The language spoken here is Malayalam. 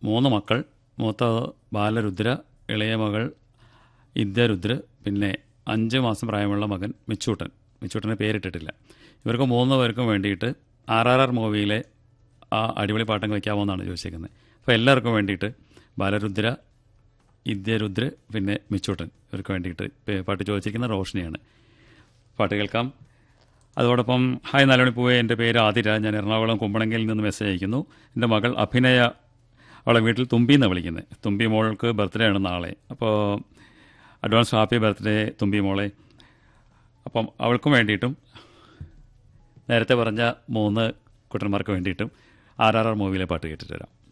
മൂന്ന് മക്കൾ മൂത്ത ബാലരുദ്ര ഇളയ മകൾ ഇന്ത്യരുദ്ര പിന്നെ അഞ്ച് മാസം പ്രായമുള്ള മകൻ മിച്ചൂട്ടൻ മിച്ചൂട്ടന് പേരിട്ടിട്ടില്ല ഇവർക്ക് മൂന്ന് പേർക്കും വേണ്ടിയിട്ട് ആർ ആർ ആർ മൂവിയിലെ ആ അടിപൊളി പാട്ടം കളിക്കാമോ എന്നാണ് ചോദിച്ചേക്കുന്നത് അപ്പോൾ എല്ലാവർക്കും വേണ്ടിയിട്ട് ബാലരുദ്ര ഇന്ത്യരുദ്ര പിന്നെ മിച്ചൂട്ടൻ ഇവർക്ക് വേണ്ടിയിട്ട് പേ- പാട്ട് ചോദിച്ചിരിക്കുന്ന റോഷനിയാണ് പാട്ട് കേൾക്കാം അതോടൊപ്പം ഹായ് നാലുമണി പൂവേ എൻ്റെ പേര് ആതിര ഞാൻ എറണാകുളം കുമ്പളങ്കിൽ നിന്ന് മെസ്സേജ് അയക്കുന്നു എൻ്റെ മകൾ അഭിനയ അവളെ വീട്ടിൽ തുമ്പി എന്നാണ് വിളിക്കുന്നത് തുമ്പി മോൾക്ക് ബർത്ത്ഡേ ആണ് നാളെ അപ്പോൾ അഡ്വാൻസ് ഹാപ്പി ബർത്ത്ഡേ തുമ്പി മോളെ അപ്പം അവൾക്കും വേണ്ടിയിട്ടും നേരത്തെ പറഞ്ഞ മൂന്ന് കുട്ടന്മാർക്ക് വേണ്ടിയിട്ടും ആർ ആർ ആർ മൂവിയിലെ പാട്ട് കേട്ടിട്ട് വരാം